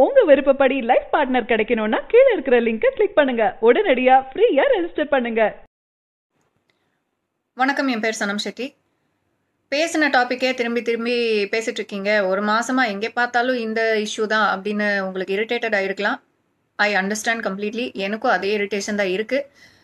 உங்க விருப்பப்படி life partner கிடைக்கணும்னா கீழே இருக்கிற லிங்கை கிளிக் பண்ணுங்க உடனடியா ஃப்ரீயா ரெஜிஸ்டர் பண்ணுங்க வணக்கம் என் பேர் சனம் ஷெட்டி பேசின டாப்பிக்கே திரும்பி திரும்பி பேசிட்டு இருக்கீங்க ஒரு மாசமா எங்கே பார்த்தாலும் இந்த இஷ்யூ தான் அப்படின்னு உங்களுக்கு இரிட்டேட்டட் ஆயிருக்கலாம் ஐ அண்டர்ஸ்டாண்ட் கம்ப்ளீட்லி எனக்கும் அதே இரிட்டேஷன் தான் இருக்கு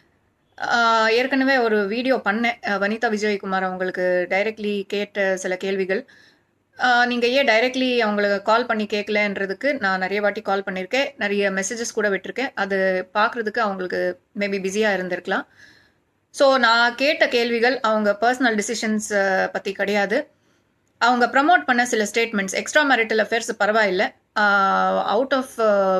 ஆஹ் ஏற்கனவே ஒரு வீடியோ பண்ணேன் அஹ் வனிதா விஜயகுமார் அவங்களுக்கு டைரக்ட்லி கேட்ட சில கேள்விகள் ஆஹ் நீங்க ஏன் டைரக்ட்லி அவங்களுக்கு கால் பண்ணி கேட்கலன்றதுக்கு நான் நிறைய வாட்டி கால் பண்ணியிருக்கேன் நிறைய மெசேஜஸ் கூட விட்டிருக்கேன் அது பார்க்கறதுக்கு அவங்களுக்கு மேபி பிஸியாக இருந்திருக்கலாம் ஸோ நான் கேட்ட கேள்விகள் அவங்க பர்சனல் டிசிஷன்ஸ் பற்றி கிடையாது அவங்க ப்ரமோட் பண்ண சில ஸ்டேட்மெண்ட்ஸ் எக்ஸ்ட்ரா மேரிட்டல் அஃபேர்ஸ் பரவாயில்ல அவுட் ஆஃப்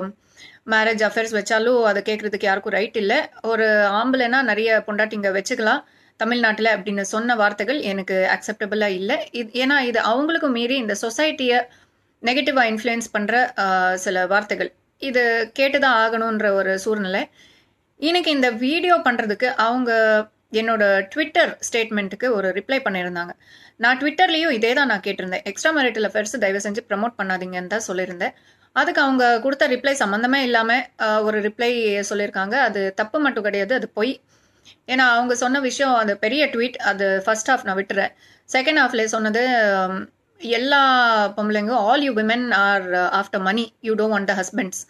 மேரேஜ் அஃபேர்ஸ் வச்சாலும் அதை கேட்குறதுக்கு யாருக்கும் ரைட் இல்லை ஒரு ஆம்பளைனா நிறைய பொண்டாட்டிங்க வச்சுக்கலாம் தமிழ்நாட்டில் அப்படின்னு சொன்ன வார்த்தைகள் எனக்கு அக்செப்டபிளாக இல்லை இது ஏன்னா இது அவங்களுக்கும் மீறி இந்த சொசைட்டியை நெகட்டிவாக இன்ஃப்ளூயன்ஸ் பண்ணுற சில வார்த்தைகள் இது கேட்டு தான் ஆகணுன்ற ஒரு சூழ்நிலை இன்னைக்கு இந்த வீடியோ பண்ணுறதுக்கு அவங்க என்னோட ட்விட்டர் ஸ்டேட்மெண்ட்டுக்கு ஒரு ரிப்ளை பண்ணியிருந்தாங்க நான் ட்விட்டர்லேயும் இதே தான் நான் கேட்டிருந்தேன் எக்ஸ்ட்ரா மேரிட்டல் அஃபேர்ஸ் தயவு செஞ்சு ப்ரமோட் பண்ணாதீங்கன்னு தான் சொல்லியிருந்தேன் அதுக்கு அவங்க கொடுத்த ரிப்ளை சம்மந்தமே இல்லாமல் ஒரு ரிப்ளை சொல்லியிருக்காங்க அது தப்பு மட்டும் கிடையாது அது பொய் ஏன்னா அவங்க சொன்ன விஷயம் அது பெரிய ட்வீட் அது ஃபர்ஸ்ட் ஹாஃப் நான் விட்டுறேன் செகண்ட் ஹாஃப்ல சொன்னது um, எல்லா பொம்பளைங்க all you women are after money you don't want the husbands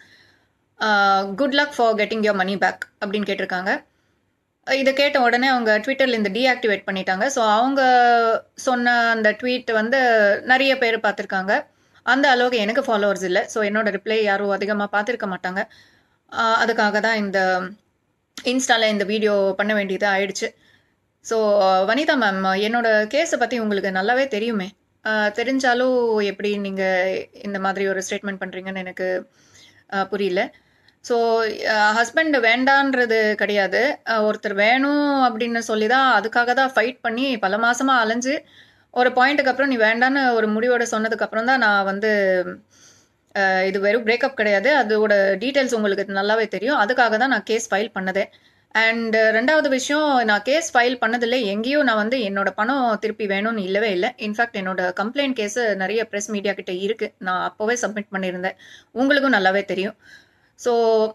good luck for getting your money back அப்படின்னு கேட்டிருக்காங்க இதை கேட்ட உடனே அவங்க ட்விட்டரில் இந்த டீஆக்டிவேட் பண்ணிட்டாங்க ஸோ அவங்க சொன்ன அந்த ட்வீட் வந்து நிறைய பேர் பார்த்துருக்காங்க அந்த அளவுக்கு எனக்கு ஃபாலோவர்ஸ் இல்லை ஸோ என்னோட ரிப்ளை யாரும் அதிகமாக பார்த்துருக்க மாட்டாங்க ஆஹ் அதுக்காக தான் இந்த இன்ஸ்டால இந்த வீடியோ பண்ண வேண்டியது ஆயிடுச்சு ஸோ வனிதா மேம் என்னோட கேஸை பற்றி உங்களுக்கு நல்லாவே தெரியுமே ஆஹ் தெரிஞ்சாலும் எப்படி நீங்கள் இந்த மாதிரி ஒரு ஸ்டேட்மெண்ட் பண்ணுறீங்கன்னு எனக்கு ஆஹ் புரியல ஸோ ஹஸ்பண்ட் வேண்டான்றது கிடையாது ஆஹ் ஒருத்தர் வேணும் அப்படின்னு சொல்லி தான் அதுக்காக தான் ஃபைட் பண்ணி பல மாசமா அலைஞ்சு ஒரு பாயிண்ட்டுக்கு அப்புறம் நீ வேண்டான்னு ஒரு முடிவோட சொன்னதுக்கு அப்புறம் தான் நான் வந்து ஆஹ் இது வெறும் பிரேக்கப் கிடையாது அதோட டீட்டெயில்ஸ் உங்களுக்கு நல்லாவே தெரியும் அதுக்காக தான் நான் கேஸ் ஃபைல் பண்ணதே அண்ட் ரெண்டாவது விஷயம் நான் கேஸ் ஃபைல் பண்ணதில்லை எங்கேயும் நான் வந்து என்னோட பணம் திருப்பி வேணும்னு இல்லவே இல்லை இன்ஃபேக்ட் என்னோட கம்ப்ளைண்ட் கேஸ் நிறைய ப்ரெஸ் மீடியா கிட்ட இருக்கு நான் அப்போவே சப்மிட் பண்ணியிருந்தேன் உங்களுக்கும் நல்லாவே தெரியும் ஸோ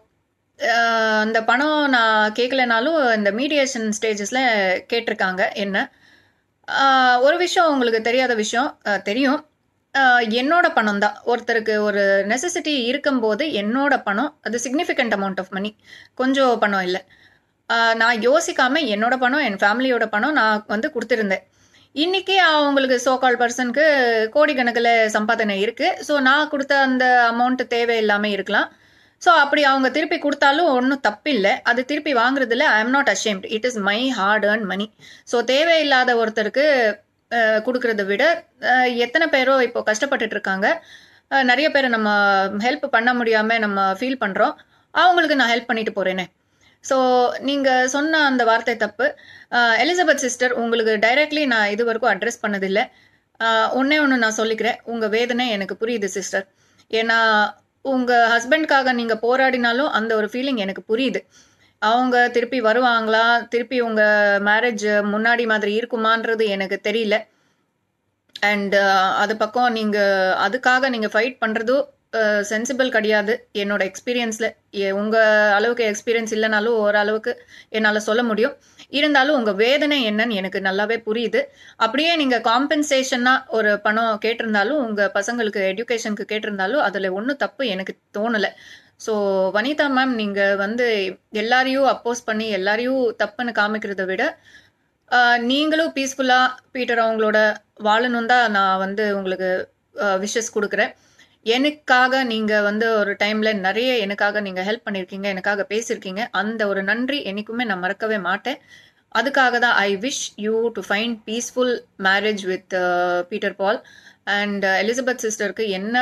அந்த பணம் நான் கேட்கலனாலும் இந்த மீடியேஷன் ஸ்டேஜஸில் கேட்டிருக்காங்க என்ன ஆஹ் ஒரு விஷயம் உங்களுக்கு தெரியாத விஷயம் ஆஹ் தெரியும் ஆஹ் என்னோட பணம் தான் ஒருத்தருக்கு ஒரு நெசசிட்டி இருக்கும்போது என்னோட பணம் அது சிக்னிஃபிகண்ட் அமௌண்ட் ஆஃப் மணி கொஞ்சம் பணம் இல்லை ஆஹ் நான் யோசிக்காம என்னோட பணம் என் ஃபேமிலியோட பணம் நான் வந்து கொடுத்துருந்தேன் இன்னைக்கு அவங்களுக்கு சோகால் பர்சனுக்கு கோடிக்கணக்கில் சம்பாதனை இருக்கு ஸோ நான் கொடுத்த அந்த அமௌண்ட் தேவையில்லாமல் இருக்கலாம் ஸோ அப்படி அவங்க திருப்பி கொடுத்தாலும் ஒன்றும் தப்பில்லை அது திருப்பி வாங்குறதுல I am not ashamed it is my hard earn money so தேவையில்லாத ஒருத்தருக்கு அஹ், கொடுக்கறத விட அஹ், எத்தனை பேரோ இப்போ கஷ்டப்பட்டுட்டு இருக்காங்க அஹ், நிறைய பேரை நம்ம ஹெல்ப் பண்ண முடியாமல் நம்ம ஃபீல் பண்ணுறோம் அவங்களுக்கு நான் ஹெல்ப் பண்ணிட்டு போகிறேனே ஸோ நீங்கள் சொன்ன அந்த வார்த்தை தப்பு அஹ், எலிசபெத் சிஸ்டர் உங்களுக்கு டைரக்ட்லி நான் இது வரைக்கும் அட்ரஸ் பண்ணதில்லை அஹ், ஒண்ணே ஒன்று நான் சொல்லிக்கிறேன் உங்கள் வேதனை எனக்கு புரியுது சிஸ்டர் ஏன்னா உங்கள் ஹஸ்பண்ட்காக நீங்கள் போராடினாலும் அந்த ஒரு ஃபீலிங் எனக்கு புரியுது அவங்க திருப்பி வருவாங்களா திருப்பி உங்கள் மேரேஜ் முன்னாடி மாதிரி இருக்குமான்றது எனக்கு தெரியல அண்ட் அது பக்கம் நீங்கள் அதுக்காக நீங்கள் ஃபைட் பண்ணுறதும் சென்சிபிள் கிடையாது என்னோட எக்ஸ்பீரியன்ஸில் உங்கள் அளவுக்கு எக்ஸ்பீரியன்ஸ் இல்லைனாலும் ஓரளவுக்கு என்னால் சொல்ல முடியும் இருந்தாலும் உங்கள் வேதனை என்னன்னு எனக்கு நல்லாவே புரியுது அப்படியே நீங்கள் காம்பன்சேஷனாக ஒரு பணம் கேட்டிருந்தாலும் உங்கள் பசங்களுக்கு எஜுகேஷனுக்கு கேட்டிருந்தாலும் அதில் ஒன்றும் தப்பு எனக்கு தோணலை ஸோ வனிதா மேம் நீங்கள் வந்து எல்லாரையும் அப்போஸ் பண்ணி எல்லாரையும் தப்புன்னு காமிக்கிறத விட ஆஹ், நீங்களும் பீஸ்ஃபுல்லாக பீட்டர் அவங்களோட வாழணும் தான் நான் வந்து உங்களுக்கு விஷஸ் கொடுக்குறேன் எனக்காக நீங்கள் வந்து ஒரு டைமில் நிறைய எனக்காக நீங்கள் ஹெல்ப் பண்ணியிருக்கீங்க எனக்காக பேசியிருக்கீங்க அந்த ஒரு நன்றி என்னைக்குமே நான் மறக்கவே மாட்டேன் அதுக்காக தான் I wish you to find peaceful marriage with Peter Paul and Elizabeth சிஸ்டருக்கு என்ன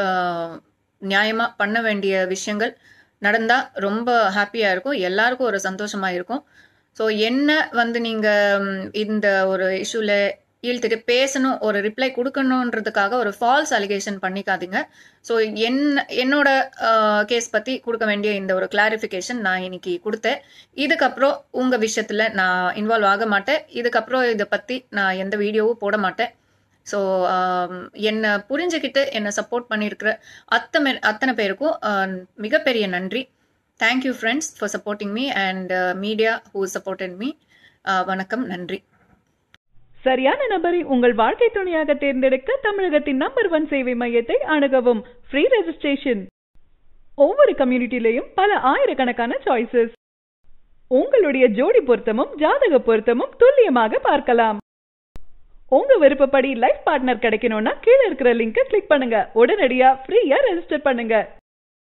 நியாயமாக பண்ண வேண்டிய விஷயங்கள் நடந்தால் ரொம்ப ஹாப்பியாக இருக்கும் எல்லாருக்கும் ஒரு சந்தோஷமாக இருக்கும் ஸோ என்ன வந்து நீங்கள் இந்த ஒரு இஷ்யூவில் இழுத்துட்டு பேசணும் ஒரு ரிப்ளை கொடுக்கணுன்றதுக்காக ஒரு ஃபால்ஸ் அலிகேஷன் பண்ணிக்காதீங்க ஸோ என் என்னோட கேஸ் பற்றி கொடுக்க வேண்டிய இந்த ஒரு கிளாரிஃபிகேஷன் நான் இன்னைக்கு கொடுத்தேன் இதுக்கப்புறம் உங்கள் விஷயத்தில் நான் இன்வால்வ் ஆக மாட்டேன் இதுக்கப்புறம் இதை பற்றி நான் எந்த வீடியோவும் போட மாட்டேன் ஸோ என்னை புரிஞ்சுக்கிட்டு என்னை சப்போர்ட் பண்ணியிருக்கிற அத்தனை அத்தனை பேருக்கும் ஆஹ், மிகப்பெரிய நன்றி thank you friends for supporting me and media who supported me வணக்கம் நன்றி சரியான நபரை உங்கள் வாழ்க்கை துணையாக தேர்ந்தெடுக்க தமிழகத்தின் நம்பர் ஒன் சேவை மையத்தை அணுகவும் ஃப்ரீ ரெஜிஸ்ட்ரேஷன் ஒவ்வொரு கம்யூனிட்டிலையும் பல ஆயிரக்கணக்கான சாய்ஸஸ் உங்களுடைய ஜோடி பொருத்தமும் ஜாதக பொருத்தமும் துல்லியமாக பார்க்கலாம் உங்க விருப்பப்படி லைஃப் பார்ட்னர் கிடைக்கணும்னா கீழே இருக்கிற லிங்கை கிளிக் பண்ணுங்க உடனடியா ஃப்ரீயா ரெஜிஸ்டர் பண்ணுங்க